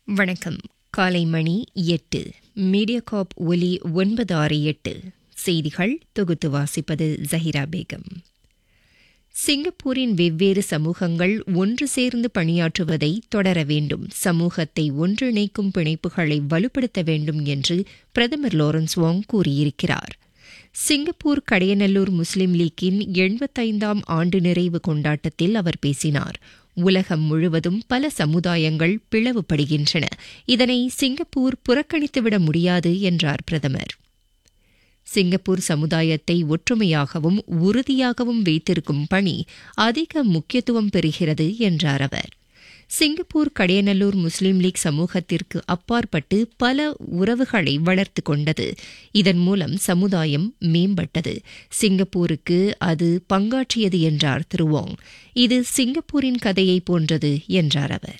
வணக்கம் காலை மணி எட்டு மீடியாகாப் ஒலி ஒன்பது ஆறு எட்டு செய்திகள் தொகுத்து வாசிப்பது ஜஹிரா பேகம் சிங்கப்பூரின் வெவ்வேறு சமூகங்கள் ஒன்று சேர்ந்து பணியாற்றுவதை தொடர வேண்டும் சமூகத்தை ஒன்றிணைக்கும் பிணைப்புகளை வலுப்படுத்த வேண்டும் என்று பிரதமர் லாரன்ஸ் வாங் கூறியிருக்கிறார் சிங்கப்பூர் கடையநல்லூர் முஸ்லிம் லீக்கின் எண்பத்தைந்தாம் ஆண்டு நிறைவு கொண்டாட்டத்தில் அவர் பேசினார் உலகம் முழுவதும் பல சமுதாயங்கள் பிளவுபடுகின்றன இதனை சிங்கப்பூர் புறக்கணித்துவிட முடியாது என்றார் பிரதமர் சிங்கப்பூர் சமுதாயத்தை ஒற்றுமையாகவும் உறுதியாகவும் வைத்திருக்கும் பணி அதிக முக்கியத்துவம் பெறுகிறது என்றார் அவர் சிங்கப்பூர் கடையநல்லூர் முஸ்லீம் லீக் சமூகத்திற்கு அப்பாற்பட்டு பல உறவுகளை வளர்த்து கொண்டது இதன் மூலம் சமுதாயம் மேம்பட்டது சிங்கப்பூருக்கு அது பங்காற்றியது என்றார் திருவோங் இது சிங்கப்பூரின் கதையை போன்றது என்றார் அவர்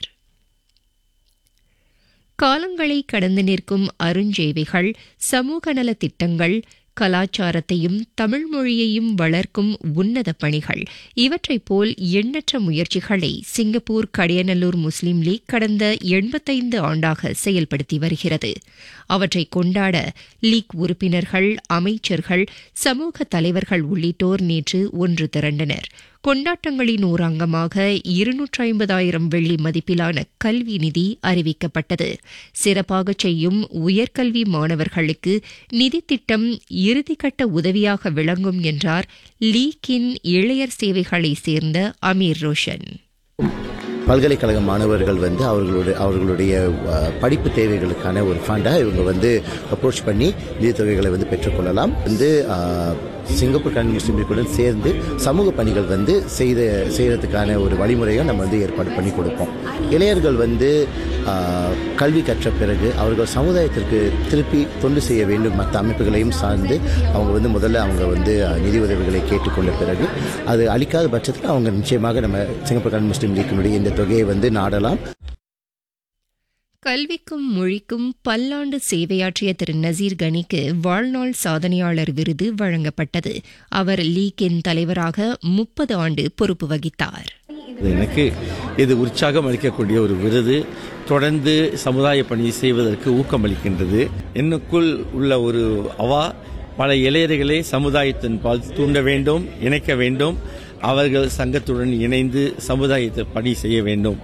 காலங்களை கடந்து நிற்கும் அருஞ்சேவைகள் சமூக நல திட்டங்கள் கலாச்சாரத்தையும் தமிழ் மொழியையும் வளர்க்கும் உன்னத பணிகள் இவற்றைப் போல் எண்ணற்ற முயற்சிகளை சிங்கப்பூர் கடையநல்லூர் முஸ்லீம் லீக் கடந்த எண்பத்தைந்து ஆண்டாக செயல்படுத்தி வருகிறது அவற்றை கொண்டாட லீக் உறுப்பினர்கள் அமைச்சர்கள் சமூக தலைவர்கள் உள்ளிட்டோர் நேற்று ஒன்று திரண்டனர் கொண்டாட்டங்களின் ஓர் அங்கமாக இருநூற்றி ஐம்பதாயிரம் வெள்ளி மதிப்பிலான கல்வி நிதி அறிவிக்கப்பட்டது சிறப்பாக செய்யும் உயர்கல்வி மாணவர்களுக்கு நிதி திட்டம் இறுதிக்கட்ட உதவியாக விளங்கும் என்றார் லீக்கின் இளையர் சேவைகளை சேர்ந்த அமீர் ரோஷன் பல்கலைக்கழக மாணவர்கள் வந்து அவர்களுடைய அவர்களுடைய அஹ், படிப்பு தேவைகளுக்கான ஒரு ஃபண்டாக இவங்க வந்து அப்ரோச் பண்ணி நிதித்தொகைகளை வந்து பெற்றுக்கொள்ளலாம் வந்து அஹ், சிங்கப்பூர் கல்வி முஸ்லீம் லீக்குடன் சேர்ந்து சமூக பணிகள் வந்து செய்த செய்யறதுக்கான ஒரு வழிமுறையை நம்ம வந்து ஏற்பாடு பண்ணி கொடுப்போம் இளையர்கள் வந்து அஹ், கல்வி கற்ற பிறகு அவர்கள் சமுதாயத்திற்கு திருப்பி தொண்டு செய்ய வேண்டும் மற்ற அமைப்புகளையும் சார்ந்து அவங்க வந்து முதல்ல அவங்க வந்து அஹ், நிதி உதவிகளை கேட்டுக்கொண்ட பிறகு அது அளிக்காத பட்சத்தில் அவங்க நிச்சயமாக நம்ம சிங்கப்பூர் கல்வி முஸ்லீம் லீக்கினுடைய இந்த தொகையை வந்து நாடலாம் கல்விக்கும் மொழிக்கும் பல்லாண்டு சேவையாற்றிய திரு நசீர் கனிக்கு வாழ்நாள் சாதனையாளர் விருது வழங்கப்பட்டது அவர் லீக்கின் தலைவராக முப்பது ஆண்டு பொறுப்பு வகித்தார் இது எனக்கு இது உற்சாகம் அளிக்கக்கூடிய ஒரு விருது தொடர்ந்து சமுதாய பணி செய்வதற்கு ஊக்கமளிக்கின்றது என்னுக்குள் உள்ள ஒரு அவா பல இளையர்களை சமுதாயத்தின் பால் தூண்ட வேண்டும் இணைக்க வேண்டும் அவர்கள் சங்கத்துடன் இணைந்து சமுதாயத்தை பணி செய்ய வேண்டும்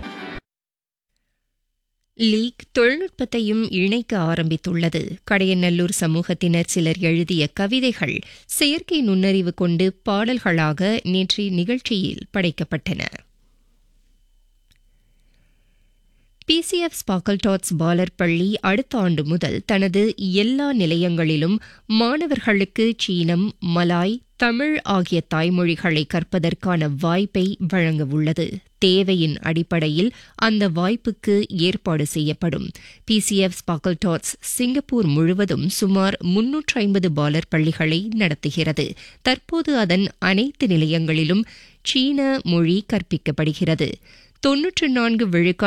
லீக் தொழில்நுட்பத்தையும் இணைக்க ஆரம்பித்துள்ளது கடையநல்லூர் சமூகத்தினர் சிலர் எழுதிய கவிதைகள் செயற்கை நுண்ணறிவு கொண்டு பாடல்களாக நேற்றைய நிகழ்ச்சியில் படைக்கப்பட்டன பிசிஎஃப் ஸ்பாக்கல்டாட்ஸ் பாலர் பள்ளி அடுத்த ஆண்டு முதல் தனது எல்லா நிலையங்களிலும் மாணவர்களுக்கு சீனம் மலாய் தமிழ் ஆகிய தாய்மொழிகளை கற்பதற்கான வாய்ப்பை வழங்க உள்ளது தேவையின் அடிப்படையில் அந்த வாய்ப்புக்கு ஏற்பாடு செய்யப்படும் பிசிஎஃப் ஸ்பாக்கல்டாட்ஸ் சிங்கப்பூர் முழுவதும் சுமார் முன்னூற்று ஐம்பது பாலர் பள்ளிகளை நடத்துகிறது தற்போது அதன் அனைத்து நிலையங்களிலும் சீன மொழி கற்பிக்கப்படுகிறது தொன்னூற்று நான்கு விழுக்காடு